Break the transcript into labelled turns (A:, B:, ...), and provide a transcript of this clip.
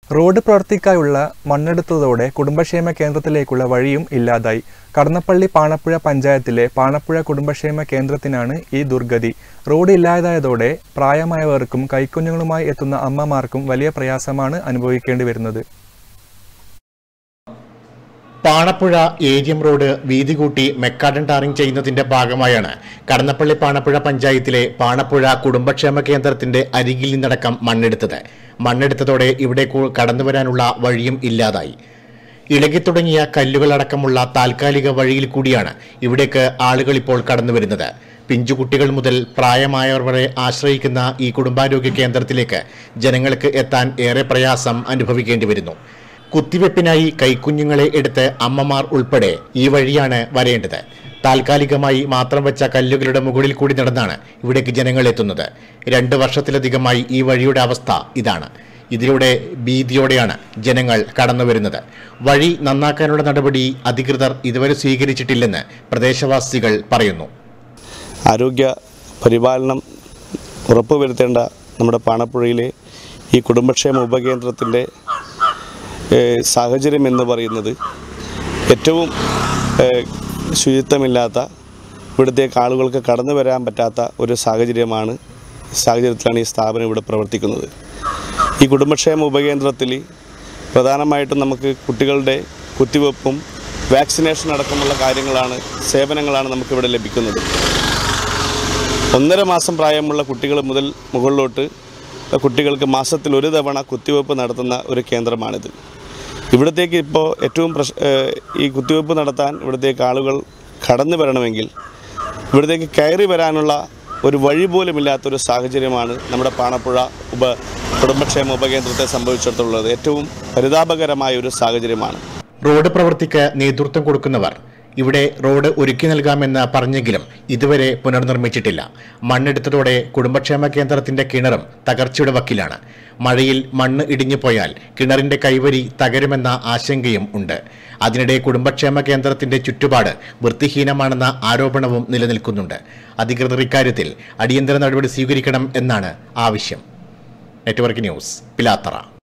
A: road പ്രവൃത്തിക്കായുള്ള മണ്ണെടുത്തതോടെ കുടുംബക്ഷേമ കേന്ദ്രത്തിലേക്കുള്ള വഴിയും ഇല്ലാതായി കടന്നപ്പള്ളി പാണപ്പുഴ പഞ്ചായത്തിലെ പാണപ്പുഴ കുടുംബക്ഷേമ കേന്ദ്രത്തിനാണ് ഈ ദുർഗതി റോഡ് ഇല്ലാതായതോടെ പ്രായമായവർക്കും കൈക്കുഞ്ഞുങ്ങളുമായി എത്തുന്ന അമ്മമാർക്കും വലിയ പ്രയാസമാണ് അനുഭവിക്കേണ്ടി വരുന്നത്
B: പാണപ്പുഴ ഏരിയം റോഡ് വീതി കൂട്ടി മെക്കാഡൻ ടാറിംഗ് ചെയ്യുന്നതിന്റെ ഭാഗമായാണ് കടന്നപ്പള്ളി പാണപ്പുഴ പഞ്ചായത്തിലെ പാണപ്പുഴ കുടുംബക്ഷേമ കേന്ദ്രത്തിന്റെ അരികിൽ നിന്നടക്കം മണ്ണെടുത്തത് മണ്ണെടുത്തതോടെ ഇവിടെ കു- കടന്നുവരാനുള്ള വഴിയും ഇല്ലാതായി ഇളകിത്തുടങ്ങിയ കല്ലുകളടക്കമുള്ള താൽക്കാലിക വഴിയിൽ കൂടിയാണ് ഇവിടേക്ക് ആളുകൾ ഇപ്പോൾ കടന്നുവരുന്നത് പിഞ്ചുകുട്ടികൾ മുതൽ പ്രായമായവർ വരെ ആശ്രയിക്കുന്ന ഈ കുടുംബാരോഗ്യ കേന്ദ്രത്തിലേക്ക് ജനങ്ങൾക്ക് എത്താൻ ഏറെ പ്രയാസം അനുഭവിക്കേണ്ടി വരുന്നു കുത്തിവെപ്പിനായി കൈക്കുഞ്ഞുങ്ങളെ എടുത്ത് അമ്മമാർ ഉൾപ്പെടെ ഈ വഴിയാണ് വരേണ്ടത് താൽക്കാലികമായി മാത്രം വെച്ച കല്ലുകളുടെ മുകളിൽ കൂടി നടന്നാണ് ഇവിടേക്ക് ജനങ്ങൾ എത്തുന്നത് രണ്ട് വർഷത്തിലധികമായി ഈ വഴിയുടെ അവസ്ഥ ഇതാണ് ഇതിലൂടെ ഭീതിയോടെയാണ് ജനങ്ങൾ കടന്നു വരുന്നത് വഴി നന്നാക്കാനുള്ള നടപടി അധികൃതർ ഇതുവരെ സ്വീകരിച്ചിട്ടില്ലെന്ന് പ്രദേശവാസികൾ പറയുന്നു
C: ആരോഗ്യ പരിപാലനം ഉറപ്പുവരുത്തേണ്ട നമ്മുടെ പാണപ്പുഴയിലെ ഈ കുടുംബക്ഷേമ ഉപകേന്ദ്രത്തിൻ്റെ ഏഹ്, സാഹചര്യം എന്ന് പറയുന്നത് ഏറ്റവും ഏഹ്, ശുചിത്വമില്ലാത്ത ഇവിടത്തേക്ക് ആളുകൾക്ക് കടന്നു വരാൻ പറ്റാത്ത ഒരു സാഹചര്യമാണ് സാഹചര്യത്തിലാണ് ഈ സ്ഥാപനം ഇവിടെ പ്രവർത്തിക്കുന്നത് ഈ കുടുംബക്ഷേമ ഉപകേന്ദ്രത്തിൽ പ്രധാനമായിട്ടും നമുക്ക് കുട്ടികളുടെ കുത്തിവെപ്പും വാക്സിനേഷൻ അടക്കമുള്ള കാര്യങ്ങളാണ് സേവനങ്ങളാണ് നമുക്കിവിടെ ലഭിക്കുന്നത് ഒന്നര മാസം പ്രായമുള്ള കുട്ടികൾ മുതൽ മുകളിലോട്ട് കുട്ടികൾക്ക് മാസത്തിൽ ഒരു തവണ കുത്തിവെപ്പ് നടത്തുന്ന ഒരു കേന്ദ്രമാണിത് ഇവിടത്തേക്ക് ഇപ്പോൾ ഏറ്റവും പ്രശ് ഏഹ് ഈ കുത്തിവെപ്പ് നടത്താൻ ഇവിടത്തേക്ക് ആളുകൾ കടന്നു വരണമെങ്കിൽ ഇവിടത്തേക്ക് കയറി വരാനുള്ള ഒരു വഴി പോലും ഇല്ലാത്തൊരു സാഹചര്യമാണ് നമ്മുടെ പാണപ്പുഴ ഉപ കുടുംബക്ഷേമ ഉപകേന്ദ്രത്തെ സംഭവിച്ചിടത്തുള്ളത് ഏറ്റവും പരിതാപകരമായ ഒരു സാഹചര്യമാണ്
B: റോഡ് പ്രവൃത്തിക്ക് നേതൃത്വം കൊടുക്കുന്നവർ ഇവിടെ റോഡ് ഒരുക്കി നൽകാമെന്ന് പറഞ്ഞെങ്കിലും ഇതുവരെ പുനർനിർമ്മിച്ചിട്ടില്ല മണ്ണെടുത്തതോടെ കുടുംബക്ഷേമ കേന്ദ്രത്തിന്റെ കിണറും തകർച്ചയുടെ വക്കിലാണ് മഴയിൽ മണ്ണ് ഇടിഞ്ഞു പോയാൽ കിണറിന്റെ കൈവരി തകരുമെന്ന ആശങ്കയും ഉണ്ട് അതിനിടെ കുടുംബക്ഷേമ കേന്ദ്രത്തിന്റെ ചുറ്റുപാട് വൃത്തിഹീനമാണെന്ന ആരോപണവും നിലനിൽക്കുന്നുണ്ട് അധികൃതർ ഇക്കാര്യത്തിൽ അടിയന്തര നടപടി സ്വീകരിക്കണം എന്നാണ് ആവശ്യം നെറ്റ്വർക്ക് ന്യൂസ് പിലാത്തറ